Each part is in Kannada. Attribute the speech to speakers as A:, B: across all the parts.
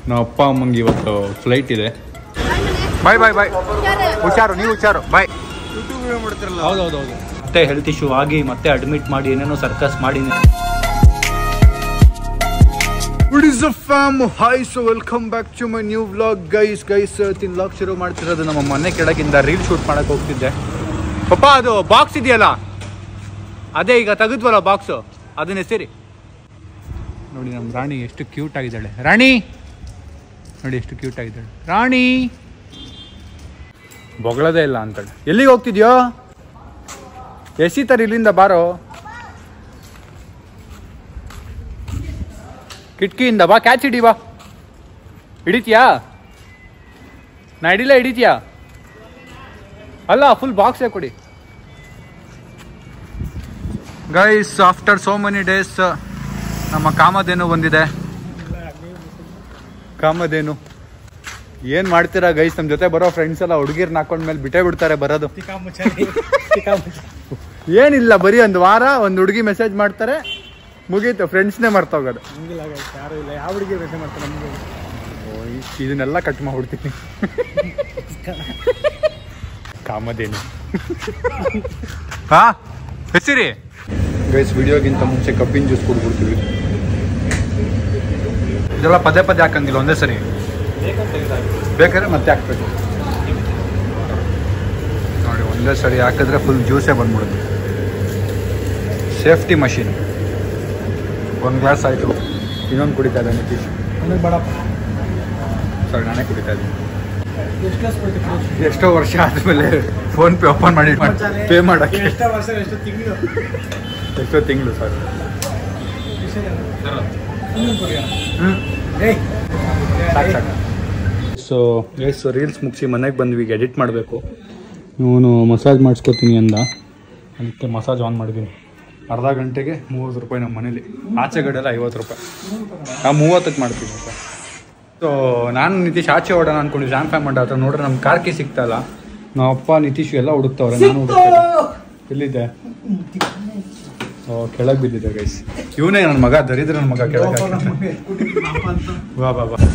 A: ನಮ್ಮ ಅಪ್ಪ ಅಮ್ಮಂಗೆ ಇವತ್ತು ಫ್ಲೈಟ್ ಇದೆ ಬಾಯ್ ಬಾಯ್ ಬಾಯ್ ಹುಷಾರು ನೀವು ಹುಷಾರು ಬಾಯ್ ಹೌದೌದೌದು ಮತ್ತೆ ಹೆಲ್ತ್ ಇಶ್ಯೂ ಆಗಿ ಮತ್ತೆ ಅಡ್ಮಿಟ್ ಮಾಡಿ ಏನೇನೋ ಸರ್ಕಸ್ ಮಾಡಿ What is up fam? Hi, so welcome back to my new vlog guys. Guys, ತಿನ್ vlog ಶುರು ಮಾಡ್ತಿರೋದು ನಮ್ಮ ಮನೆ ಕೆಳಗಿಂದ ರೀಲ್ ಶೂಟ್ ಮಾಡಕ್ ಹೋಗ್ತಿದ್ದೆ ಪಪ್ಪ ಅದು ಬಾಕ್ಸ್ ಇದೆಯಲ್ಲ ಅದೇ ಈಗ ತೆಗೆದ್ವಲ್ಲ ಬಾಕ್ಸು ಅದನ್ನ ಹೆಸರಿ ನೋಡಿ ನಮ್ಮ ರಾಣಿ ಎಷ್ಟು ಕ್ಯೂಟ್ ಆಗಿದ್ದಾಳೆ ರಾಣಿ ನೋಡಿ ಎಷ್ಟು ಕ್ಯೂಟ್ ಆಗಿದ್ದಾಳೆ ರಾಣಿ ಬೊಗಳದೇ ಇಲ್ಲ ಅಂತೇಳಿ ಎಲ್ಲಿಗೆ ಹೋಗ್ತಿದ್ಯೋ ಎಸಿತಾರೆ ಇಲ್ಲಿಂದ ಬಾರೋ ಕಿಟಕಿಯಿಂದ ಬಾ ಕ್ಯಾಚ್ ಹಿಡಿ ಬಾ ಹಿಡಿತೀಯಾ ನಾ ಹಿಡಿಲ್ಲ ಹಿಡಿತೀಯಾ ಅಲ್ಲ ಫುಲ್ ಬಾಕ್ಸೇ ಕೊಡಿ guys after so many days ನಮ್ಮ ಕಾಮಧೇನು ಬಂದಿದೆ ಕಾಮಧೇನು ಏನ್ ಮಾಡ್ತೀರಾ ಗೈಸ್ ನಮ್ಮ ಜೊತೆ ಬರೋ ಫ್ರೆಂಡ್ಸ್ ಎಲ್ಲ ಹುಡುಗಿರ್ನ ಹಾಕೊಂಡ್ಮೇಲೆ ಬಿಟ್ಟೇ ಬಿಡ್ತಾರೆ ಬರೋದು ಏನಿಲ್ಲ ಬರೀ ಒಂದು ವಾರ ಒಂದು ಹುಡುಗಿ ಮೆಸೇಜ್ ಮಾಡ್ತಾರೆ ಮುಗೀತು ಫ್ರೆಂಡ್ಸ್ನೇ ಮರ್ತೋಗೋದು
B: ಯಾರು ಇಲ್ಲ ಯಾವ ಹುಡುಗಿ ಮೆಸೇಜ್ ಮಾಡ್ತಾರೆ ನಮಗೆ
A: ಓ, ಇ- ಇದನ್ನೆಲ್ಲ ಕಟ್ ಮಾಡ್ಬಿಡ್ತೀನಿ ಕಾಮಧೇನು ಹಾ ಹೆಸರಿ ಗೈಸ್ ವಿಡಿಯೋಗಿಂತ ಮುಂಚೆ ಕಬ್ಬಿನ ಜ್ಯೂಸ್ ಕುಡ್ಬಿಡ್ತೀವಿ ಇದೆಲ್ಲ ಪದೇ ಪದೇ ಹಾಕಂಗಿಲ್ಲ ಒಂದೇ ಸರಿ ಬೇಕಾದ್ರೆ ಮತ್ತೆ ಹಾಕ್ಬೇಕು ನೋಡಿ ಒಂದೇ ಸರಿ ಹಾಕಿದ್ರೆ ಫುಲ್ ಜ್ಯೂಸೇ ಬಂದ್ಬಿಡುತ್ತೆ ಸೇಫ್ಟಿ ಮಷೀನ್ ಒಂದು ಗ್ಲಾಸ್ ಆಯಿತು ಇನ್ನೊಂದು ಕುಡಿತಾ ಇದೆ ನಿತೀಶ್
B: ಆಮೇಲೆ ಬೇಡಪ್ಪ
A: ಸರಿ ನಾನೇ ಕುಡಿತಾ ಇದ್ದೀನಿ
B: ಎಷ್ಟು ಕ್ಲಾಸ್ ಕೊಡ್ತೀವಿ
A: ಎಷ್ಟೋ ವರ್ಷ ಆದಮೇಲೆ ಫೋನ್ ಪೇ ಓಪನ್ ಮಾಡಿ ಪೇ ಮಾಡೋಕ್ಕೆ
B: ಎಷ್ಟು ವರ್ಷ ಎಷ್ಟು ತಿಂಗಳು
A: ಎಷ್ಟೋ ತಿಂಗಳು ಸರ್ ಸೊ ಎಸ್ ರೀಲ್ಸ್ ಮುಗಿಸಿ ಮನೆಗೆ ಬಂದ್ವಿ ಈಗ ಎಡಿಟ್ ಮಾಡಬೇಕು ಇವನು ಮಸಾಜ್ ಮಾಡಿಸ್ಕೊತೀನಿ ಅಂದ ಅದಕ್ಕೆ ಮಸಾಜ್ ಆನ್ ಮಾಡಿದ್ದೀನಿ ಅರ್ಧ ಗಂಟೆಗೆ ಮೂವತ್ತು ರೂಪಾಯಿ ನಮ್ಮ ಮನೇಲಿ ಆಚೆ ಕಡೆ ಎಲ್ಲ ಐವತ್ತು ರೂಪಾಯಿ ನಾವು ಮೂವತ್ತಕ್ಕೆ ಮಾಡ್ತೀವಿ ಸರ್ ಸೊ ನಾನು ನಿತೀಶ್ ಆಚೆ ಹೊಡೋಣ ಅನ್ಕೊಂಡು ಜಾನ್ ಫ್ಯಾಮ್ ಮಾಡ ಹತ್ರ ನೋಡ್ರೆ ನಮ್ಮ ಕಾರ್ಕಿ ಸಿಗ್ತಾ ಇಲ್ಲ ನಮ್ಮ ಅಪ್ಪ ನಿತೀಶ್ ಎಲ್ಲ ಹುಡುಕ್ತವ್ರೆ ನಾನು ಹುಡುಕ್ತಾ ಎಲ್ಲಿದ್ದೆ ಓ ಕೆಳಗೆ ಬಿದ್ದಿದೆ ಗೈಸ್ ಇವನೇ ನನ್ನ ಮಗ ದರಿದ್ರ ನನ್ನ ಮಗ ಕೆಳಗೆ ಹಾಕಿದ್ದಾನೆ. ವಾ ಬಾ ಬಾ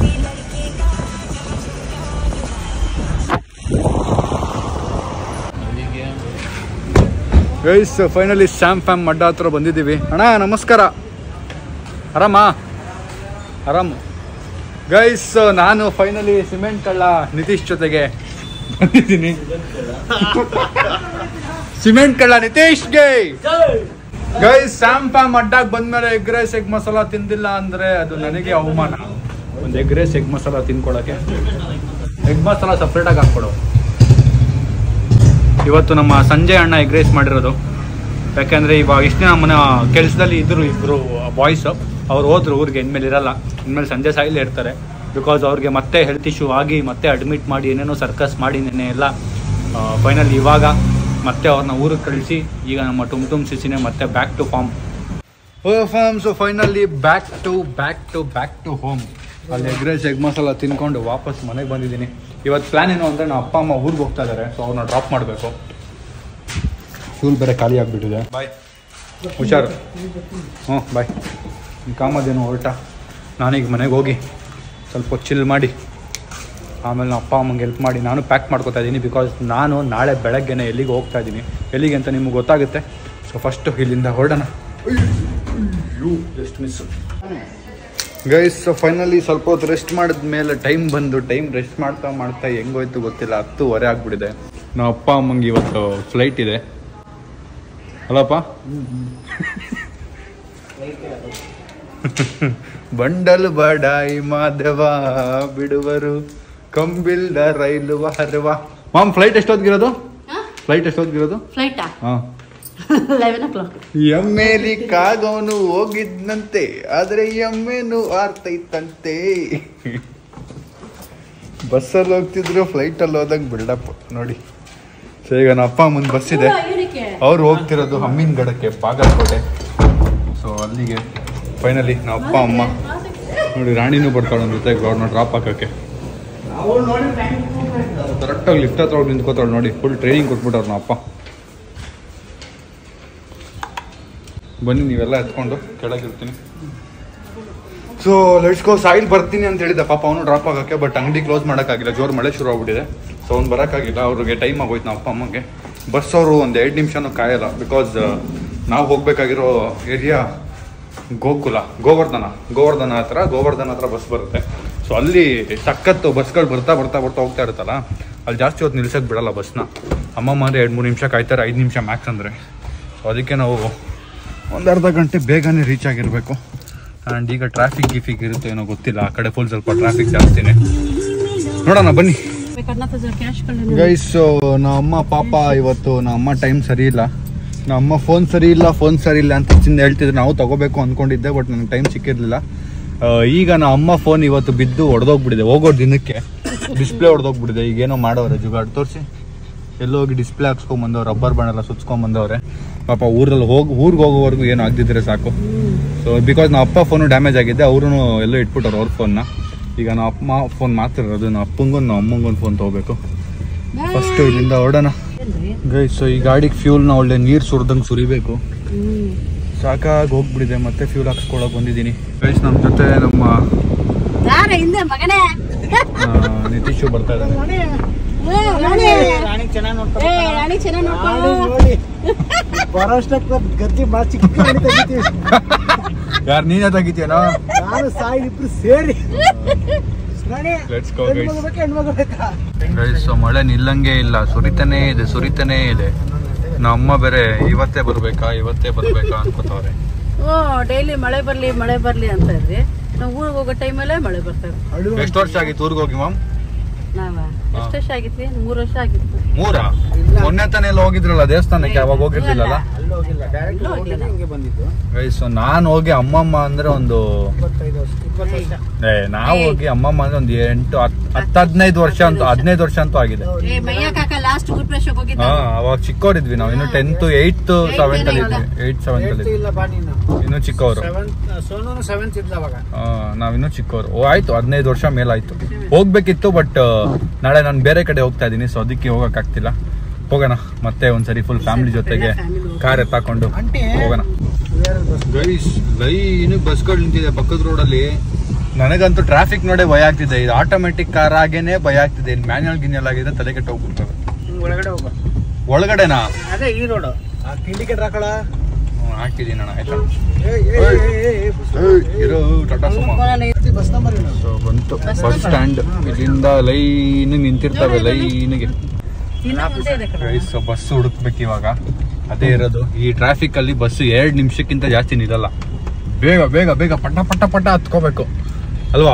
A: ಗೈಸ್ ಫೈನಲಿ ಸ್ಯಾಮ್ ಫ್ಯಾಮ್ ಮಡ್ಡ ಹತ್ರ ಬಂದಿದ್ದೀವಿ ಅಣ್ಣ ನಮಸ್ಕಾರ ಆರಾಮ ಆರಾಮ್ ಗೈಸ್ ನಾನು ಫೈನಲಿ ಸಿಮೆಂಟ್ ಕಳ್ಳ ನಿತೀಶ್ ಜೊತೆಗೆ ಬಂದಿದ್ದೀನಿ ಸಿಮೆಂಟ್ ಕಳ್ಳ ನಿತೀಶ್ಗೆ ಗೈಸ್ ಸ್ಯಾಮ್ ಫ್ಯಾಮ್ ಅಡ್ಡಾಗ್ ಬಂದ್ಮೇಲೆ ಎಗ್ ರೈಸ್ ಎಗ್ ಮಸಾಲ ತಿಂದಿಲ್ಲ ಅಂದ್ರೆ ಅದು ನನಗೆ ಅವಮಾನ ಒಂದು ಎಗ್ ರೈಸ್ ಎಗ್ ಮಸಾಲ ತಿನ್ಕೊಳಕ್ಕೆ ಎಗ್ ಮಸಾಲ ಸಪ್ರೇಟಾಗಿ ಹಾಕ್ಕೊಡು ಇವತ್ತು ನಮ್ಮ ಸಂಜಯ್ ಅಣ್ಣ ಎಗ್ ರೈಸ್ ಮಾಡಿರೋದು ಯಾಕೆಂದ್ರೆ ಇವಾಗ ಇಷ್ಟು ದಿನ ಮನೆ ಕೆಲಸದಲ್ಲಿ ಇದ್ರು ಇಬ್ರು ಬಾಯ್ಸ್ ಅವ್ರು ಹೋದ್ರು ಊರಿಗೆ ಇನ್ಮೇಲೆ ಇರಲ್ಲ ಇನ್ಮೇಲೆ ಸಂಜೆ ಸಾಯಿಲೆ ಇರ್ತಾರೆ ಬಿಕಾಸ್ ಅವ್ರಿಗೆ ಮತ್ತೆ ಹೆಲ್ತ್ ಇಶ್ಯೂ ಆಗಿ ಮತ್ತೆ ಅಡ್ಮಿಟ್ ಮಾಡಿ ಏನೇನೋ ಸರ್ಕಸ್ ಮಾಡಿ ನೆನ್ನೆ ಎಲ್ಲ ಫೈನಲ್ ಇವಾಗ ಮತ್ತೆ ಅವ್ರನ್ನ ಊರಿಗೆ ಕಳಿಸಿ ಈಗ ನಮ್ಮ ಟುಮ್ ಟುಮ್ ಸಿಸಿನೇ ಮತ್ತೆ ಬ್ಯಾಕ್ ಟು ಫಾರ್ಮ್ ಓ form so finally back to back to back to home ಅಲ್ಲಿ ಎಗ್ ರೈಸ್ ಎಗ್ ಮಸಾಲ ತಿನ್ಕೊಂಡು ವಾಪಸ್ ಮನೆಗೆ ಬಂದಿದ್ದೀನಿ ಇವತ್ತು ಪ್ಲಾನ್ ಏನು ಅಂದರೆ ನಮ್ಮ ಅಪ್ಪ ಅಮ್ಮ ಊರಿಗೆ ಹೋಗ್ತಾ ಇದ್ದಾರೆ ಸೊ ಅವ್ರನ್ನ ಡ್ರಾಪ್ ಮಾಡಬೇಕು ಫ್ಯೂಲ್ ಬೇರೆ ಖಾಲಿ ಆಗಿಬಿಟ್ಟಿದೆ ಬಾಯ್ ಹುಷಾರು ಹ್ಞೂ ಬಾಯ್ ಕಾಮದೇನು ಹೊರಟ ನಾನೀಗ ಮನೆಗೆ ಹೋಗಿ ಸ್ವಲ್ಪ ಚಿಲ್ ಮಾಡಿ ಆಮೇಲೆ ನಮ್ಮ ಅಪ್ಪ ಅಮ್ಮಂಗೆ ಹೆಲ್ಪ್ ಮಾಡಿ ನಾನು ಪ್ಯಾಕ್ ಮಾಡ್ಕೊತಾ ಇದ್ದೀನಿ ಬಿಕಾಸ್ ನಾನು ನಾಳೆ ಬೆಳಗ್ಗೆನೆ ಎಲ್ಲಿಗೆ ಹೋಗ್ತಾ ಇದ್ದೀನಿ ಎಲ್ಲಿಗೆ ಅಂತ ನಿಮ್ಗೆ ಗೊತ್ತಾಗುತ್ತೆ ಸೊ ಫಸ್ಟು ಇಲ್ಲಿಂದ ಹೊರಡೋಣ ಜಸ್ಟ್ ಮಿಸ್ ಗೈಸ್ ಫೈನಲಿ ಸ್ವಲ್ಪ ಹೊತ್ತು ರೆಸ್ಟ್ ಮಾಡಿದ ಮೇಲೆ ಟೈಮ್ ಬಂದು ಟೈಮ್ ರೆಸ್ಟ್ ಮಾಡ್ತಾ ಮಾಡ್ತಾ ಹೆಂಗೋಯ್ತು ಗೊತ್ತಿಲ್ಲ ಹತ್ತುವರೆ ಆಗ್ಬಿಟ್ಟಿದೆ ನಮ್ಮ ಅಪ್ಪ ಅಮ್ಮಂಗೆ ಇವತ್ತು ಫ್ಲೈಟ್ ಇದೆ ಅಲ್ಲಪ್ಪ ಬಂಡಲ್ ಬಡಾಯಿ ಮಾಧವ ಬಿಡುವರು ಕಂಬಿಲ್ದ ರೈಲು ಹರವ ಮಾಮ್ ಫ್ಲೈಟ್ ಎಷ್ಟೊತ್ತಿಗಿರೋದು ಫ್ಲೈಟ್ ಎಷ್ಟೊತ್ತಿಗಿರೋದು
C: ಫ್ಲೈಟಾ
A: ಹಾಂ
C: ಲೆವೆನ್ ಓ ಕ್ಲಾಕ್
A: ಎಮ್ಮೆಲಿ ಕಾಗೋನು ಹೋಗಿದ್ನಂತೆ ಆದ್ರೆ ಎಮ್ಮೆನು ಆರ್ತೈತಂತೆ ಬಸ್ಸಲ್ಲಿ ಹೋಗ್ತಿದ್ರು ಫ್ಲೈಟಲ್ಲಿ ಹೋದಂಗೆ ಬಿಲ್ಡಪ್ ನೋಡಿ ಸೊ ಈಗ ನಮ್ಮ ಅಪ್ಪ ಮುಂದೆ ಬಸ್ ಇದೆ ಅವ್ರು ಹೋಗ್ತಿರೋದು ಹಮ್ಮಿನ ಗಡಕ್ಕೆ ಬಾಗಲಕೋಟೆ ಸೊ ಅಲ್ಲಿಗೆ ಫೈನಲಿ ನಮ್ಮ ಅಪ್ಪ ಅಮ್ಮ ನೋಡಿ ರಾಣಿನೂ ಬರ್ತಾಳೆ ನನ್ನ ಜೊತೆಗೆ ಅವ್ರನ್ನ ಡ್ರಾಪ್ ಹಾಕೋಕ್ಕೆ ಕರೆಕ್ಟಾಗಿ ಲಿಫ್ಟ್ ಹತ್ರ ಹೋಗಿ ನಿಂತ್ಕೋತಾಳೆ ನೋಡಿ ಫುಲ್ ಟ್ರೈನಿಂಗ್ ಕೊಟ್ಬಿಟ್ಟವ್ರು ನಮ್ಮ ಅಪ್ಪ ಬನ್ನಿ ನೀವೆಲ್ಲ ಎತ್ಕೊಂಡು ಕೆಳಗಿರ್ತೀನಿ ಸೊ ಲೆಟ್ಸ್ ಗೋ ಸಾಯಿಲ್ ಬರ್ತೀನಿ ಅಂತ ಹೇಳಿದ್ದ ಪಾಪ ಅವನು ಡ್ರಾಪ್ ಆಗೋಕ್ಕೆ ಬಟ್ ಅಂಗಡಿ ಕ್ಲೋಸ್ ಮಾಡೋಕ್ಕಾಗಿಲ್ಲ ಜೋರು ಮಳೆ ಶುರು ಆಗ್ಬಿಟ್ಟಿದೆ ಸೊ ಅವ್ನು ಬರೋಕ್ಕಾಗಿಲ್ಲ ಅವ್ರಿಗೆ ಟೈಮ್ ಆಗೋಯ್ತು ನಮ್ಮ ಅಪ್ಪ ಅಮ್ಮಗೆ ಬಸ್ ಅವರು ಒಂದು ಎರಡು ನಿಮಿಷನೂ ಕಾಯಲ್ಲ ಬಿಕಾಸ್ ನಾವು ಹೋಗಬೇಕಾಗಿರೋ ಏರಿಯಾ ಗೋಕುಲ ಗೋವರ್ಧನ ಗೋವರ್ಧನ ಹತ್ರ ಗೋವರ್ಧನ ಹತ್ರ ಬಸ್ ಬರುತ್ತೆ ಸೊ ಅಲ್ಲಿ ಸಖತ್ತು ಬಸ್ಗಳು ಬರ್ತಾ ಬರ್ತಾ ಬರ್ತಾ ಹೋಗ್ತಾ ಇರುತ್ತಲ್ಲ ಅಲ್ಲಿ ಜಾಸ್ತಿ ಹೊತ್ತು ನಿಲ್ಸಕ್ಕೆ ಬಿಡಲ್ಲ ಬಸ್ನ ಅಮ್ಮಮ್ಮ ಅಂದರೆ ಎರಡು ಮೂರು ನಿಮಿಷ ಕಾಯ್ತಾರೆ ಐದು ನಿಮಿಷ ಮ್ಯಾಕ್ಸ್ ಅಂದರೆ ಸೊ ಅದಕ್ಕೆ ನಾವು ಒಂದು ಅರ್ಧ ಗಂಟೆ ಬೇಗನೆ ರೀಚ್ ಆಗಿರಬೇಕು ಆ್ಯಂಡ್ ಈಗ ಟ್ರಾಫಿಕ್ ಗಿಫಿಕ್ ಇರುತ್ತೆ ಏನೋ ಗೊತ್ತಿಲ್ಲ ಆ ಕಡೆ ಫುಲ್ ಸ್ವಲ್ಪ ಟ್ರಾಫಿಕ್ ಜಾಸ್ತಿನೇ ನೋಡೋಣ ಬನ್ನಿ
C: ಕ್ಯಾಶ್
A: ಗೈಸ್ ನಮ್ಮ ಅಮ್ಮ ಪಾಪ ಇವತ್ತು ನಮ್ಮ ಅಮ್ಮ ಟೈಮ್ ಸರಿ ಇಲ್ಲ ನಮ್ಮ ಅಮ್ಮ ಫೋನ್ ಸರಿ ಇಲ್ಲ ಫೋನ್ ಸರಿ ಇಲ್ಲ ಅಂತ ಚಿಂದ ಹೇಳ್ತಿದ್ರು ನಾವು ತಗೋಬೇಕು ಅಂದ್ಕೊಂಡಿದ್ದೆ ಬಟ್ ನನಗೆ ಟೈಮ್ ಸಿಕ್ಕಿರಲಿಲ್ಲ ಈಗ ನಮ್ಮ ಅಮ್ಮ ಫೋನ್ ಇವತ್ತು ಬಿದ್ದು ಹೊಡೆದೋಗ್ಬಿಟ್ಟಿದೆ ಹೋಗೋ ದಿನಕ್ಕೆ ಡಿಸ್ಪ್ಲೇ ಹೊಡೆದೋಗ್ಬಿಟ್ಟಿದೆ ಈಗ ಏನೋ ಮಾಡೋರೆ ಜುಗಾಡ್ ತೋರಿಸಿ ಎಲ್ಲೋ ಹೋಗಿ ಡಿಸ್ಪ್ಲೇ ಹಾಕ್ಸ್ಕೊಂಬಂದವ್ರು ರಬ್ಬರ್ ಬ್ಯಾಂಡ್ ಎಲ್ಲ ಸುಚ್ಕೊಂಬಂದವ್ರೆ ಪಾಪ ಊರಲ್ಲಿ ಹೋಗಿ ಊರಿಗೆ ಹೋಗೋವರೆಗೂ ಏನು ಆಗದಿದ್ರೆ ಸಾಕು ಸೊ ಬಿಕಾಸ್ ನಮ್ಮ ಅಪ್ಪ ಫೋನು ಡ್ಯಾಮೇಜ್ ಆಗಿದೆ ಅವರು ಎಲ್ಲೋ ಇಟ್ಬಿಟ್ಟವ್ರು ಅವ್ರ ಫೋನ್ನ ಈಗ ನಮ್ಮ ಅಮ್ಮ ಫೋನ್ ಮಾತಾಡೋದು ನಮ್ಮ ಅಪ್ಪಂಗೊಂದು ನಮ್ಮ ಅಮ್ಮಂಗೊಂದು ಫೋನ್ ತೊಗೋಬೇಕು ಫಸ್ಟ್ ಇಲ್ಲಿಂದ ಹೊರಡೋಣ ಗೈಸ್ ಸೊ ಈ ಗಾಡಿಗೆ ಫ್ಯೂಲ್ನ ಒಳ್ಳೆ ನೀರು ಸುರಿದಂಗೆ ಸುರಿಬೇಕು ಸಾಕಾಗಿ ಹೋಗ್ಬಿಟ್ಟಿದೆ ಮತ್ತೆ ಫ್ಯೂಲ್ ಹಾಕ್ಸ್ಕೊಳಕ್ ಬಂದಿದ್ದೀನಿ ಗೈಸ್ ನಮ್ಮ ಜೊತೆ ನಮ್ಮ
C: ಯಾರ ಹಿಂದೆ ಮಗನೇ
A: ಆ, ನಿತೀಶು ಬರ್ತಾ ಇದ್ದಾನೆ
C: ಏ, ರಾಣಿ.
B: ರಾಣಿ ಚೆನ್ನಾಗಿ
C: ಏ,
B: ನೋಡ್ತಾರೆ
C: ರಾಣಿ ಚೆನ್ನಾಗ್ ನೋಡ್ಕೊ.
B: ನೋಡಿ ಬರೋ ಅಷ್ಟಕ್ಕೆ ಗದ್ದೆ ಬಾ ಚಿಕ್ಕ ಗಾಡಿ ತೆಗಿತೀವಿ
A: ಯಾರು ನೀನೇ ತೆಗಿತೀಯನೋ
B: ನಾನು ಸಾಯಿ ಇಬ್ರು ಸೇರಿ ರಾಣಿ
A: Let's go, guys.
B: ಹೆಣ್ಮಗು ಬೇಕಾ ಹೆಣ್ಮಗು ಬೇಕಾ
A: ಗೈಸ್ ಸೊ ಮಳೆ ನಿಲ್ಲಂಗೆ ಇಲ್ಲ ಸುರಿತಾನೇ ಇದೆ ಸುರಿತಾನೇ ಇದೆ ನಮ್ಮ ಅಮ್ಮ ಬೇರೆ ಇವತ್ತೇ ಬರ್ಬೇಕಾ ಇವತ್ತೇ ಬರ್ಬೇಕಾ ಅನ್ಕೋತಾವ್ರೆ
C: ಓ ಡೈಲಿ ಮಳೆ ಬರ್ಲಿ ಮಳೆ ಬರ್ಲಿ ಅಂತ ಇದ್ರಿ ನಾವು ಊರಿಗೆ ಹೋಗೋ ಟೈಮಲ್ಲೇ ಮಳೆ ಬರ್ತದೆ
B: ಅಳು
A: ಎಷ್ಟು ವರ್ಷ ಆಗಿತ್ತು ಊರಿಗೆ ಹೋಗಿ ಮ್ಯಾಮ್
C: ನಾವ ಎಷ್ಟು ವರ್ಷ ಆಗಿತ್ರಿ ಮೂರು ವರ್ಷ ಆಗಿತ್ತು
A: ಮೂರಾ ಮೊನ್ನೆ ತಾನೇ ಎಲ್ಲ ಹೋಗಿದ್ರಲ್ಲ ದೇವಸ್ಥಾನಕ್ಕೆ ಅವಾಗ ಹೋಗಿರ್ಲಿಲ್ಲಲ್ಲ
B: ಅಲ್ಲಿ ಹೋಗಿಲ್ಲ ಡೈರೆಕ್ಟ್
C: ಎಲ್ಲೂ ಹೋಗಿಲ್ಲ.
B: ಹಿಂಗೆ ಬಂದಿದ್ದು
A: ಗೈಸ್ ಸೊ ನಾನು ಹೋಗಿ ಅಮ್ಮಮ್ಮ ಅಂದ್ರೆ ಒಂದು
B: ಇಪ್ಪತ್ತೈದು ವರ್ಷ ಇಪ್ಪತ್ತು ವರ್ಷ
A: ಏ ನಾವು ಹೋಗಿ ಅಮ್ಮಮ್ಮ ಅಂದ್ರೆ ಒಂದು ಎಂಟು ಹತ್ತು ಹತ್ತು ಹದಿನೈದು ವರ್ಷ ಅಂತೂ ಹದಿನೈದು ವರ್ಷ ಅಂತೂ ಆಗಿದೆ
C: ಏ ಮಯ್ಯ ಕಾಕ ಲಾಸ್ಟ್ ಗುಡ್ ಫ್ರೆಶ್ ಹೋಗಿದ್ದ
A: ಹಾ ಅವಾಗ ಚಿಕ್ಕವರಿದ್ವಿ ನಾವು ಇನ್ನು ಟೆಂತ್ ಏಯ್ತ್ ಸೆವೆಂತ್ ಅಲ್ಲಿ ಇದ್ವಿ ಏಯ್ಟ್ ಸೆವೆಂತ್ ಅಲ್ಲಿ
B: ಹೇಳ್ತು
A: ಇದ್ವಿ
B: ಇಲ್ಲ ಬಾ ನೀನು
A: ಇನ್ನು ಚಿಕ್ಕವರು
B: ಸೆವೆಂತ್ ಸೋನು ಸೆವೆಂತ್ ಇದ್ದ ಅವಾಗ
A: ಆ, ನಾವಿನ್ನೂ ಚಿಕ್ಕವರು ಓ ಆಯ್ತು ಹದಿನೈದು ವರ್ಷ ಮೇಲಾಯ್ತು ಹೋಗ್ಬೇಕಿತ್ತು ಬಟ್ ನಾಳೆ ನಾನು ಬೇರೆ ಕಡೆ ಹೋಗ್ತಾ ಇದ್ದೀನಿ ಸೊ ಅದಕ್ಕೆ ಹೋಗಕ್ಕಾಗ್ತಿಲ್ಲ ಹೋಗೋಣ ಮತ್ತೆ ಒಂದ್ಸರಿ ಫುಲ್ ಫ್ಯಾಮಿಲಿ ಜೊತೆಗೆ ಕಾರ್ ಎತ್ತಾಕೊಂಡು
B: ಆಂಟಿ
A: ಹೋಗೋಣ
B: ಬೇರೆ ಬಸ್
A: ಗೈಸ್ ಲೈನ್ ಬಸ್ಗಳು ನಿಂತಿದೆ ಪಕ್ಕದ ರೋಡಲ್ಲಿ ನನಗಂತೂ ಟ್ರಾಫಿಕ್ ನೋಡೇ ಭಯ ಆಗ್ತಿದೆ ಇದು ಆಟೋಮೆಟಿಕ್ ಕಾರ್ ಆಗೇನೆ ಭಯ ಆಗ್ತಿದೆ ಇಲ್ಲಿ ಮ್ಯಾನ್ಯಲ್ ಗಿನ್ಯಲ್ ಆಗಿದೆ ತಲೆ ಕೆಟ್ಟ ಹೋಗ್ಬಿಡ್ತವೆ
B: ಹಿಂಗ್ ಒಳಗಡೆ ಹೋಗ
A: ಒಳಗಡೆನಾ
B: ಅದೇ ಈ ರೋಡ್ ಆ ಇಂಡಿಕೇಟರ್ ಹಾಕಳ
A: ಹ್ಮ್, ಹಾಕ್ತಿದ್ದೀನಿ ಅಣ್ಣ ಆಯ್ತಾ
B: ಏಯ್, ಏಯ್, ಏಯ್, ಏಯ್, ಏಯ್, ಬಸ್
A: ಏಯ್, ಇರೋ ಟಾಟಾ ಸುಮಾ
B: ಬಸ್ ನಂಬರ್ ಏನು
A: ಸೊ ಬಂತು
C: ಬಸ್
A: ಬಸ್ ಸ್ಟ್ಯಾಂಡ್ ಇಲ್ಲಿಂದ ಲೈನ್ ನಿಂತಿರ್ತವೆ ಲೈನ್ಗೆ
C: ಇನ್ನ ಮುಂದೆ ಇದೆ ಕಣೋ.
A: ಗೈಸ್ ಬಸ್ ಹುಡುಕ್ಬೇಕು ಇವಾಗ ಅದೇ ಇರೋದು ಈ ಟ್ರಾಫಿಕ್ ಅಲ್ಲಿ ಬಸ್ ಎರಡ್ ನಿಮಿಷಕ್ಕಿಂತ ಜಾಸ್ತಿ ನಿಲ್ಲಲ್ಲ ಬೇಗ ಬೇಗ ಬೇಗ ಪಟ ಪಟ ಪಟ ಹತ್ಕೋಬೇಕು ಅಲ್ವಾ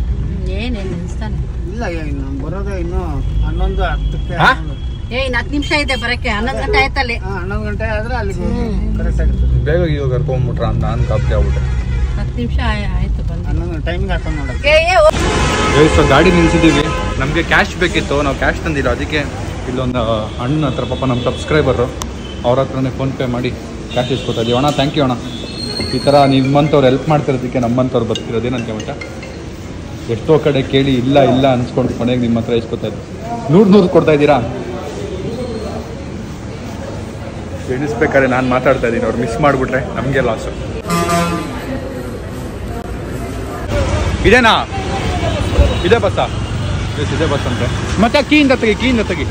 C: ಏನೇನ್ ನಿಲ್ಸ್ತಾನೆ
B: ಇಲ್ಲ ಇನ್ನು ಬರೋದೇ ಇನ್ನು ಹನ್ನೊಂದು ಹತ್ತಕ್ಕೆ
A: ಹಾ?
B: ಹನ್ನೊಂದು.
C: ಏ ಇನ್ ಹತ್ತು ನಿಮಿಷ ಇದೆ ಬರಕ್ಕೆ ಹನ್ನೊಂದು ಗಂಟೆ ಆಯ್ತಲ್ಲಿ
B: ಹಾ, ಹನ್ನೊಂದು ಗಂಟೆ ಆದ್ರೆ ಅಲ್ಲಿಗೆ ಕರೆಕ್ಟ್ ಆಗಿರ್ತದೆ
A: ಬೇಗ ಈಗ ಕರ್ಕೊಂಡ್ಬಿಟ್ರ ಅಂತ ನಾನು ಕಾಪ್ತಿ ಆಗ್ಬಿಟ್ಟೆ
C: ಹತ್ತು ನಿಮಿಷ ಆಯ್ತು ಬಂದು
B: ಹನ್ನೊಂದು ಟೈಮಿಂಗ್ ಹಾಕೊಂಡು ನೋಡೋದು
C: ಏ ಏ, ಓ.
A: ಸೊ ಗಾಡಿ ನಿಲ್ಸಿದ್ದೀವಿ ನಮಗೆ ಕ್ಯಾಶ್ ಬೇಕಿತ್ತು ನಾವು ಕ್ಯಾಶ್ ತಂದಿಲ್ಲ ಅದಕ್ಕೆ ಇಲ್ಲೊಂದು ಅಣ್ಣ ಹತ್ರ ಪಾಪ ನಮ್ಮ ಸಬ್ಸ್ಕ್ರೈಬರು ಅವ್ರ ಹತ್ರನೇ ಫೋನ್ಪೇ ಮಾಡಿ ಕ್ಯಾಶ್ ಇಸ್ಕೊತಾ ಇದೀವಿ ಅಣ್ಣ ಥ್ಯಾಂಕ್ ಯು ಅಣ್ಣ ಈ ಥರ ನಿಮ್ಮಂಥವ್ರು ಹೆಲ್ಪ್ ಮಾಡ್ತಿರೋದಕ್ಕೆ ನಮ್ಮಂಥವ್ರು ಬರ್ತಿರೋದೇ ನನಗೆ ಮಟ್ಟ ಎಷ್ಟೋ ಕಡೆ ಕೇಳಿ ಇಲ್ಲ ಇಲ್ಲ ಅನ್ಸ್ಕೊಂಡು ಕೊನೆಗೆ ನಿಮ್ಮ ಹತ್ರ ಇಸ್ಕೊತಾ ಇದ್ದೆ ನೂರು ನೂರು ಕೊಡ್ತಾ ಇದ್ದೀರಾ ಎಣಿಸ್ಬೇಕಾದ್ರೆ ನಾನು ಮಾತಾಡ್ತಾ ಇದ್ದೀನಿ ಅವ್ರು ಮಿಸ್ ಮಾಡಿಬಿಟ್ರೆ ನಮಗೆ ಲಾಸು ಇದೇನಾ ಇದೇ ಬಸ್ಸಾ ಎಸ್ ಇದೇ ಬಸ್ ಅಂತೆ ಮತ್ತೆ ಕೀಯಿಂದ ತೆಗಿ ಕೀಯಿಂದ ತೆಗಿ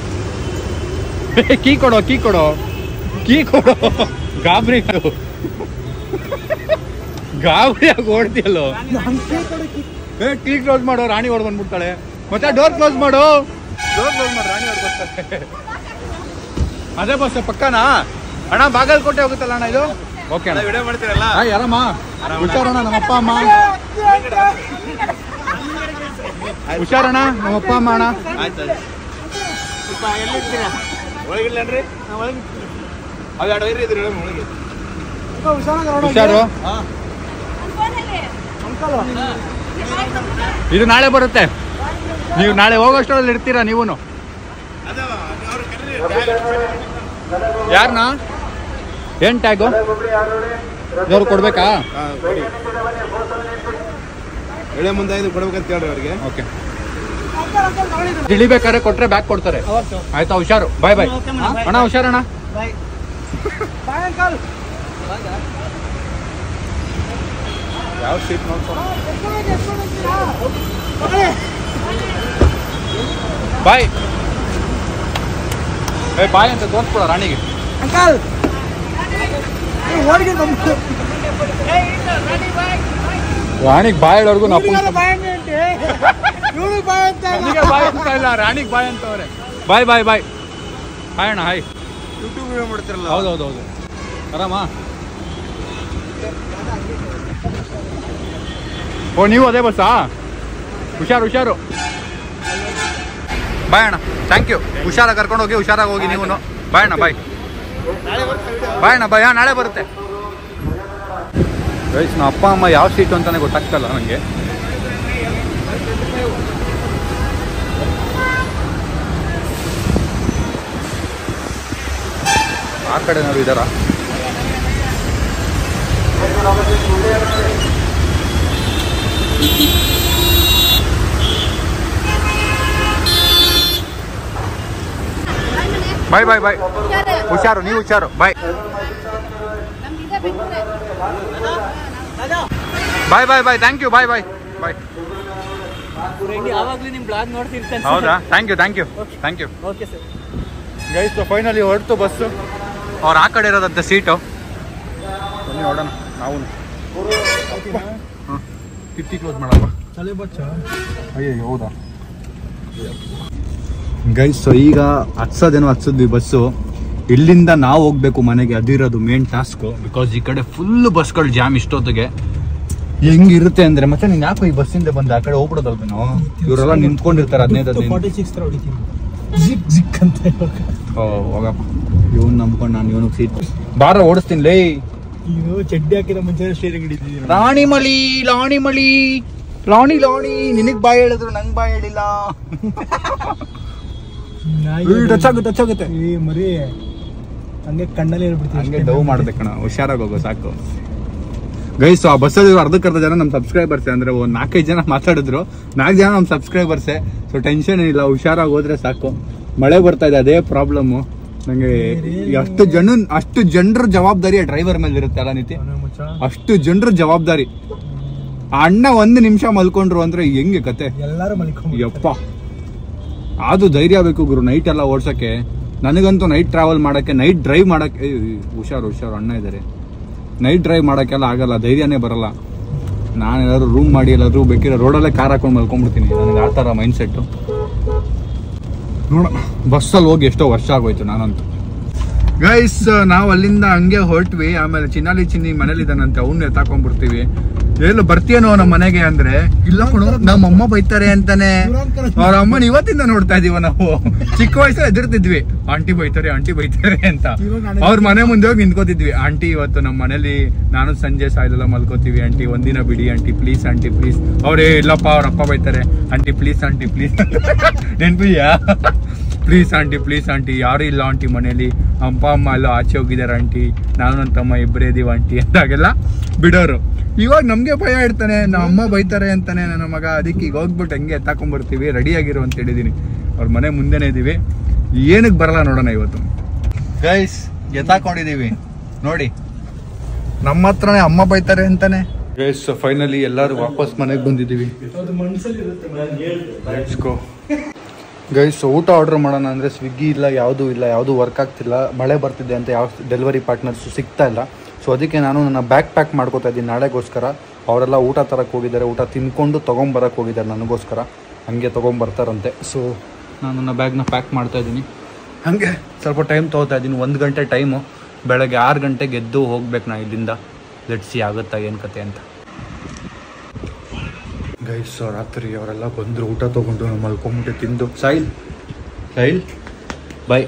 A: ಏ, ಕೀ ಕೊಡೋ ಕೀ ಕೊಡೋ ಕೀ ಕೊಡೋ ಗಾಬರಿ ಅದು. ಗಾಬರಿಯಾಗಿ ಓಡ್ತಿಯಲ್ಲೋ ಏ ಕೀ ಕ್ಲೋಸ್ ಮಾಡು ರಾಣಿ ಹೊಡ್ ಬಂದ್ಬಿಡ್ತಾಳೆ ಮತ್ತೆ ಡೋರ್ ಕ್ಲೋಸ್ ಮಾಡು ಡೋರ್ ಕ್ಲೋಸ್ ಮಾಡು ರಾಣಿ ಹೊಡ್ ಬರ್ತಾಳೆ ಅದೇ ಬಸ್ ಪಕ್ಕನಾ ಅಣ್ಣ ಬಾಗಲಕೋಟೆ ಹೋಗುತ್ತಲ್ಲ ಅಣ್ಣ ಇದು ಓಕೆ ಅಣ್ಣ ವಿಡಿಯೋ ಮಾಡ್ತೀರಲ್ಲ ಯಾರಮ್ಮ ಹುಷಾರಣ್ಣ ನಮ್ಮಪ್ಪ ಅಮ್ಮ ಹುಷಾರಣ್ಣ ನಮ್ಮಪ್ಪ ಅಮ್ಮ ಅಣ್ಣ
B: ಎಲ್ಲಿರ್ತೀರಾ ಒಳಗಿಲ್ಲನ್ರಿ ಒಳಗೆ
A: ಹುಷಾರು ಇದು ನಾಳೆ ಬರುತ್ತೆ ನೀವು ನಾಳೆ ಹೋಗೋಷ್ಟರಲ್ಲಿ ಇರ್ತೀರಾ ನೀವು ಯಾರನ್ನ ಏನ್ ಟ್ಯಾಗು ಇವ್ರು ಕೊಡ್ಬೇಕಾ
B: ಎಳೆ ಮುಂದೆ ಇದು ಕೊಡ್ಬೇಕಂತ ಹೇಳ್ರಿ ಅವ್ರಿಗೆ
A: ಓಕೆ ಇಳಿಬೇಕಾದ್ರೆ ಕೊಟ್ರೆ ಬ್ಯಾಗ್ ಕೊಡ್ತಾರೆ ಆಯ್ತಾ ಹುಷಾರು ಬಾಯ್ ಬಾಯ್ ಅಣ್ಣ ಹುಷಾರಣ್ಣ
B: ಬಾಯ್ ಬಾಯ್ ಅಂಕಲ್
A: ಯಾವ ಸೀಟ್ ನೋಡ್ಕೊಂಡು ಬಾಯ್ ಏ ಬಾಯ್ ಅಂತ ತೋರಿಸ್ಕೊಡ ರಾಣಿಗೆ
B: ಅಂಕಲ್ ಓಡಿಗೆ ಬಂದು
A: ರಾಣಿಗೆ ಬಾಯ್ ಹೇಳೋರ್ಗು ನಾವು
B: ಬಾಯ್ ಅಂತ ಇವನು ಬಾಯ್ ಅಂತ
A: ನನಗೆ ಬಾಯ್ ಅಂತ ಇಲ್ಲ ರಾಣಿಗೆ ಬಾಯ್ ಅಂತವ್ರೆ ಬಾಯ್ ಬಾಯ್ ಬಾಯ್ ಹಾಯ್ ಅಣ್ಣ ಹಾಯ್
B: ಯೂಟ್ಯೂಬ್ ವಿಡಿಯೋ ಮಾಡ್ತಿರಲ್ಲ
A: ಹೌದು ಹೌದು ಹೌದು ಆರಾಮ ಓ ನೀವು ಅದೇ ಬಸ್ಸಾ ಹುಷಾರು ಹುಷಾರು ಬಾಯ್ ಅಣ್ಣ ಥ್ಯಾಂಕ್ ಯು ಹುಷಾರಾಗಿ ಕರ್ಕೊಂಡು ಹೋಗಿ ಹುಷಾರಾಗಿ ಹೋಗಿ ನೀವು ಬಾಯ್ ಅಣ್ಣ ಬಾಯ್ ಬಾಯ್ ಅಣ್ಣ ಬಾಯ್ ನಾಳೆ ಬರುತ್ತೆ ಗೈಸ್ ನಮ್ಮ ಅಪ್ಪ ಅಮ್ಮ ಯಾವ ಸೀಟು ಅಂತಾನೆ ಗೊತ್ತಾಗ್ತಲ್ಲ ನನಗೆ ಆ ಕಡೆ ಏನಾದ್ರು ಇದ್ದಾರಾ ಬಾಯ್ ಬಾಯ್ ಬಾಯ್ ಹುಷಾರು ನೀವು ಹುಷಾರು ಬಾಯ್ bye bye bye thank you bye bye ಬಾಯ್
B: ಯಾವಾಗ್ಲೂ ನಿಮ್ ಬ್ಲಾಗ್ ನೋಡ್ತಿರ್ತೇನೆ
A: ಹೌದಾ thank you thank you thank you
B: okay sir
A: guys finally ಹೊರತು ಬಸ್ಸು ಅವ್ರು ಆ ಕಡೆ ಇರೋದಂತೆ ಸೀಟು ಬನ್ನಿ ನೋಡೋಣ ನಾವು ಕಿಟ್ಟಿ ಕ್ಲೋಸ್ ಮಾಡಪ್ಪ
B: ತಲೆ ಬಚ್ಚ
A: ಅಯ್ಯೋ ಹೌದಾ ಗೈಸ್ ಸೊ ಈಗ ಹತ್ಸೋದೇನೋ ಹತ್ಸಿದ್ವಿ ಬಸ್ಸು ಇಲ್ಲಿಂದ ನಾವು ಹೋಗ್ಬೇಕು ಮನೆಗೆ ಅದಿರೋದು ಮೇನ್ ಟಾಸ್ಕು ಬಿಕಾಸ್ ಈ ಕಡೆ ಫುಲ್ ಬಸ್ಗಳು ಜಾಮ್ ಇಷ್ಟೊತ್ತಿಗೆ ಹೆಂಗಿರುತ್ತೆ ಅಂದ್ರೆ ಮತ್ತೆ ನೀನ್ ಯಾಕೋ ಈ ಬಸ್ಸಿಂದ ಬಂದ ಆ ಕಡೆ ಹೋಗ್ಬಿಡೋದಲ್ವ ನಾವು ಇವರೆಲ್ಲ ನಿಂತ್ಕೊಂಡಿರ್ತಾರೆ ಹದಿನೈದು ಹದಿನೈದು
B: ಫಾರ್ಟಿ ಸಿಕ್ಸ್ ತರ ಹೊಡಿತೀನಿ ಜಿಕ್ ಜಿಕ್ ಅಂತ ಇವಾಗ
A: ಓ ಹೋಗಪ್ಪ ಇವನ್ ನಂಬ್ಕೊಂಡು ನಾನು ಇವನಿಗೆ ಸೀಟ್ ಬಾರ ಓಡಿಸ್ತೀನಿ ಲೇ
B: ಇದು ಚಡ್ಡಿ ಹಾಕಿದ ಮುಂಚೆ ಸ್ಟೇರಿಂಗ್ ಹಿಡಿದಿದ್ದೀನಿ
A: ರಾಣಿ ಮಳಿ ಲಾಣಿ ಮಳಿ ಲಾಣಿ ಲಾಣಿ ನಿನಗ್ ಬಾಯ್ ಹೇಳಿದ್ರು ನಂಗ್ ಬಾಯ್ ಹೇಳಿಲ್ಲ ಟಚ್ ಆಗುತ್ತೆ ಟಚ್ ಆಗುತ್ತೆ
B: ಏ ಮರಿ ಹಂಗೆ ಕಣ್ಣಲ್ಲಿ ಹೇಳ್ಬಿಡ್ತೀನಿ
A: ಹಂಗೆ ಡವ್ ಮಾಡ್ದೆ ಕಣ ಹುಷಾರಾಗಿ ಹೋಗೋ ಸಾಕು ಗೈಸ್ ಆ ಬಸ್ಸಲ್ಲಿ ಅರ್ಧಕ್ಕೆ ಅರ್ಧ ಜನ ನಮ್ಮ ಸಬ್ಸ್ಕ್ರೈಬರ್ಸ್ ಅಂದ್ರೆ ಒಂದ್ ನಾಲ್ಕೈದು ಜನ ಮಾತಾಡಿದ್ರು ನಾಲ್ಕು ಜನ ನಮ್ಮ ಸಬ್ಸ್ಕ್ರೈಬರ್ಸೆ ಸೊ ಟೆನ್ಷನ್ ಏನಿಲ್ಲ ಹುಷಾರಾಗಿ ಹೋದ್ರೆ ಸಾಕು ಮಳೆ ಬರ್ತಾ ಇದೆ ಅದೇ ಪ್ರಾಬ್ಲಮ್ ನಂಗೆ ಈ ಅಷ್ಟು ಜನ ಅಷ್ಟು ಜನರ ಜವಾಬ್ದಾರಿ ಡ್ರೈವರ್ ಮೇಲೆ ಇರುತ್ತೆ ಅಲ್ಲ ನೀತಿ
B: ಮುಚ್ಚ
A: ಅಷ್ಟು ಜನರ ಜವಾಬ್ದಾರಿ ಆ ಅಣ್ಣ ಒಂದು ನಿಮಿಷ ಮಲ್ಕೊಂಡ್ರು ಅಂದ್ರೆ ಹೆಂಗೆ ಕತೆ
B: ಎಲ್ಲಾರು ಮಲಿಕೊಂಡು
A: ಯಪ್ಪ ಅದು ಧೈರ್ಯ ಬೇಕು ಗುರು ನೈಟ್ ಎಲ್ಲ ಓಡ್ಸಕ್ಕೆ ನನಗಂತೂ ನೈಟ್ ಟ್ರಾವೆಲ್ ಮಾಡಕ್ಕೆ ನೈಟ್ ಡ್ರೈವ್ ಮಾಡಕ್ಕೆ ಏಯ್, ಹುಷಾರು ಹುಷಾರು ಅಣ್ಣ ಇದ್ದಾರೆ ನೈಟ್ ಡ್ರೈವ್ ಮಾಡಕ್ಕೆಲ್ಲ ಆಗಲ್ಲ ಧೈರ್ಯನೇ ಬರಲ್ಲ ನಾನು ಏನಾದ್ರು ರೂಮ್ ಮಾಡಿ ಎಲ್ಲಾದ್ರೂ ಬೇಕಿರೋ ರೋಡಲ್ಲೇ ಕಾರ್ ಹಾಕೊಂಡು ಮಲ್ಕೊಂಡ್ಬಿಡ್ತೀನಿ ನನಗೆ ಆ ಥರ ಮೈಂಡ್ ಸೆಟ್ಟು ನೋಡೋಣ ಬಸ್ಸಲ್ಲಿ ಹೋಗಿ ಎಷ್ಟೋ ವರ್ಷ ಆಗೋಯ್ತು ನಾನಂತೂ ಗೈಸ್ ನಾವು ಅಲ್ಲಿಂದ ಹಂಗೆ ಹೊರಟ್ವಿ ಆಮೇಲೆ ಚಿನ್ನಾಲಿ ಚಿನ್ನಿ ಮನೇಲಿದ್ದಾನಂತೆ ಅವ್ನ ಎತ್ತಾಕೊಂಡ್ಬಿಡ್ತೀವಿ ಎಲ್ಲೋ ಬರ್ತೀಯನೋ ನಮ್ಮ ಮನೆಗೆ ಅಂದ್ರೆ ಇಲ್ಲ ಕಣೋ ನಮ್ಮ ಅಮ್ಮ ಬೈತಾರೆ ಅಂತಾನೆ ಅವ್ರ ಅಮ್ಮನ ಇವತ್ತಿಂದ ನೋಡ್ತಾ ಇದೀವ ನಾವು ಚಿಕ್ಕ ವಯಸ್ಸಲ್ಲಿ ಎದುರ್ತಿದ್ವಿ ಆಂಟಿ ಬೈತಾರೆ ಆಂಟಿ ಬೈತಾರೆ ಅಂತ ಅವ್ರ ಮನೆ ಮುಂದೆ ಹೋಗಿ ನಿಂತ್ಕೋತಿದ್ವಿ ಆಂಟಿ ಇವತ್ತು ನಮ್ಮ ಮನೇಲಿ ನಾನು ಸಂಜೆ ಸಾಯಲೆಲ್ಲ ಮಲ್ಕೋತೀವಿ ಆಂಟಿ ಒಂದಿನ ಬಿಡಿ ಆಂಟಿ ಪ್ಲೀಸ್ ಆಂಟಿ ಪ್ಲೀಸ್ ಅವ್ರೇ ಇಲ್ಲಪ್ಪ ಅವ್ರ ಅಪ್ಪ ಬೈತಾರೆ ಆಂಟಿ ಪ್ಲೀಸ್ ಆಂಟಿ ಪ್ಲೀಸ್ ನೆನ್ಪಿದ್ಯಾ ಪ್ಲೀಸ್ ಆಂಟಿ ಪ್ಲೀಸ್ ಆಂಟಿ ಯಾರು ಇಲ್ಲ ಆಂಟಿ ಮನೇಲಿ ಅಪ್ಪ ಅಮ್ಮ ಎಲ್ಲ ಆಚೆ ಹೋಗಿದ್ದಾರೆ ಆಂಟಿ ನಾನು ನನ್ನ ತಮ್ಮ ಇಬ್ಬರೇ ಇದೀವಿ ಆಂಟಿ ಅಂತಾಗೆಲ್ಲ ಬಿಡೋರು ಇವಾಗ ನಮಗೆ ಭಯ ಇಡ್ತಾನೆ ನಮ್ಮ ಅಮ್ಮ ಬೈತಾರೆ ಅಂತಾನೆ ನನ್ನ ಮಗ ಅದಕ್ಕೆ ಈಗ ಹೋಗ್ಬಿಟ್ಟು ಹಂಗೆ ಎತ್ತಾಕೊಂಡ್ಬರ್ತೀವಿ ರೆಡಿ ಆಗಿರು ಅಂತ ಹೇಳಿದೀನಿ ಅವ್ರ ಮನೆ ಮುಂದೆನೇ ಇದೀವಿ ಏನಕ್ಕೆ ಬರಲ್ಲ ನೋಡೋಣ ಇವತ್ತು ಗೈಸ್ ಎತ್ತಾಕೊಂಡಿದೀವಿ ನೋಡಿ ನಮ್ಮ ಹತ್ರನೇ ಅಮ್ಮ ಬೈತಾರೆ ಅಂತಾನೆ ಗೈಸ್ ಫೈನಲಿ ಎಲ್ಲರೂ ವಾಪಸ್ ಮನೆಗೆ ಬಂದಿದ್ದೀವಿ
B: ಅದು ಮನ್ಸಲ್ಲಿ ಇರುತ್ತೆ
A: ಲೆಟ್ಸ್ ಗೋ ಗೈಸ್ ಊಟ ಆರ್ಡರ್ ಮಾಡೋಣ ಅಂದರೆ ಸ್ವಿಗ್ಗಿ ಇಲ್ಲ ಯಾವುದೂ ಇಲ್ಲ ಯಾವುದೂ ವರ್ಕ್ ಆಗ್ತಿಲ್ಲ ಮಳೆ ಬರ್ತಿದೆ ಅಂತ ಯಾವ ಡೆಲಿವರಿ ಪಾರ್ಟ್ನರ್ಸು ಸಿಗ್ತಾ ಇಲ್ಲ ಸೊ ಅದಕ್ಕೆ ನಾನು ನನ್ನ ಬ್ಯಾಗ್ ಪ್ಯಾಕ್ ಮಾಡ್ಕೋತಾ ಇದ್ದೀನಿ ನಾಳೆಗೋಸ್ಕರ ಅವರೆಲ್ಲ ಊಟ ತರಕ್ಕೆ ಹೋಗಿದ್ದಾರೆ ಊಟ ತಿನ್ಕೊಂಡು ತೊಗೊಂಬರಕ್ಕೆ ಹೋಗಿದ್ದಾರೆ ನನಗೋಸ್ಕರ ಹಾಗೆ ತೊಗೊಂಬರ್ತಾರಂತೆ ಸೊ ನಾನು ನನ್ನ ಬ್ಯಾಗ್ನ ಪ್ಯಾಕ್ ಮಾಡ್ತಾ ಇದ್ದೀನಿ ಹಾಗೆ ಸ್ವಲ್ಪ ಟೈಮ್ ತೊಗೋತಾ ಇದ್ದೀನಿ ಒಂದು ಗಂಟೆ ಟೈಮು ಬೆಳಗ್ಗೆ ಆರು ಗಂಟೆಗೆ ಎದ್ದು ಹೋಗ್ಬೇಕು ನಾ ಇಲ್ಲಿಂದ ಲೆಟ್ಸಿ ಆಗುತ್ತಾ ಏನು ಕತೆ ಅಂತ ಗೈಸ್ ರಾತ್ರಿ ಅವರೆಲ್ಲ ಬಂದರು ಊಟ ತೊಗೊಂಡು ನಾವು ಮಲ್ಕೊಂಬಿಟ್ಟು ತಿಂದು ಸೈಲ್ ಸೈಲ್ ಬಾಯ್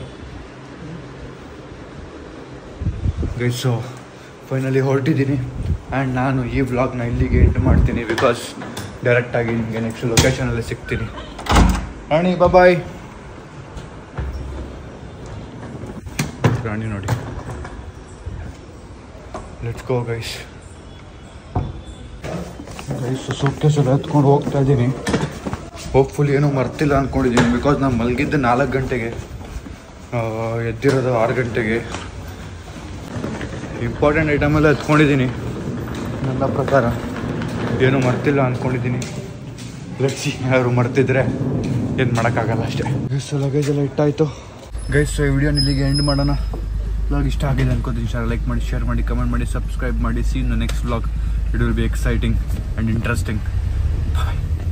A: ಗೈಸು ಫೈನಲಿ ಹೊರಟಿದ್ದೀನಿ ಆ್ಯಂಡ್ ನಾನು ಈ ವ್ಲಾಗ್ನ ಇಲ್ಲಿಗೆ ಎಂಡ್ ಮಾಡ್ತೀನಿ ಬಿಕಾಸ್ ಡೈರೆಕ್ಟಾಗಿ ನಿಮಗೆ ನೆಕ್ಸ್ಟ್ ಲೊಕೇಶನಲ್ಲಿ ಸಿಗ್ತೀನಿ ರಾಣಿ ಬಾಯ್ ರಾಣಿ ನೋಡಿ let's go guys guys suitcase ಎಲ್ಲ ಎತ್ಕೊಂಡು ಹೋಗ್ತಾ ಇದ್ದೀನಿ ಹೋಪ್ಫುಲಿ ಏನೂ ಮರ್ತಿಲ್ಲ ಅಂದ್ಕೊಂಡಿದ್ದೀನಿ ಬಿಕಾಸ್ ನಾನು ಮಲಗಿದ್ದೆ ನಾಲ್ಕು ಗಂಟೆಗೆ ಆ, ಎದ್ದಿರೋದು ಆರು ಗಂಟೆಗೆ ಇಂಪಾರ್ಟೆಂಟ್ ಐಟಮೆಲ್ಲ ಎತ್ಕೊಂಡಿದ್ದೀನಿ ನನ್ನ ಪ್ರಕಾರ ಏನೂ ಮರ್ತಿಲ್ಲ ಅಂದ್ಕೊಂಡಿದ್ದೀನಿ ಲೆಟ್ಸಿ ಯಾರು ಮರ್ತಿದ್ರೆ ಏನು ಮಾಡೋಕ್ಕಾಗಲ್ಲ ಅಷ್ಟೇ ಗೈಸ್ ಲಗೇಜ್ ಎಲ್ಲ ಇಟ್ಟಾಯಿತು ಗೈಸ್ ಈ ವಿಡಿಯೋನ ಇಲ್ಲಿಗೆ ಎಂಡ್ ಮಾಡೋಣ ವ್ಲಾಗ್ ಇಷ್ಟ ಆಗಿದೆ ಅನ್ಕೋತೀನಿ ಇಷ್ಟ ಲೈಕ್ ಮಾಡಿ ಶೇರ್ ಮಾಡಿ ಕಮೆಂಟ್ ಮಾಡಿ ಸಬ್ಸ್ಕ್ರೈಬ್ ಮಾಡಿ see in next vlog it will be exciting and interesting bye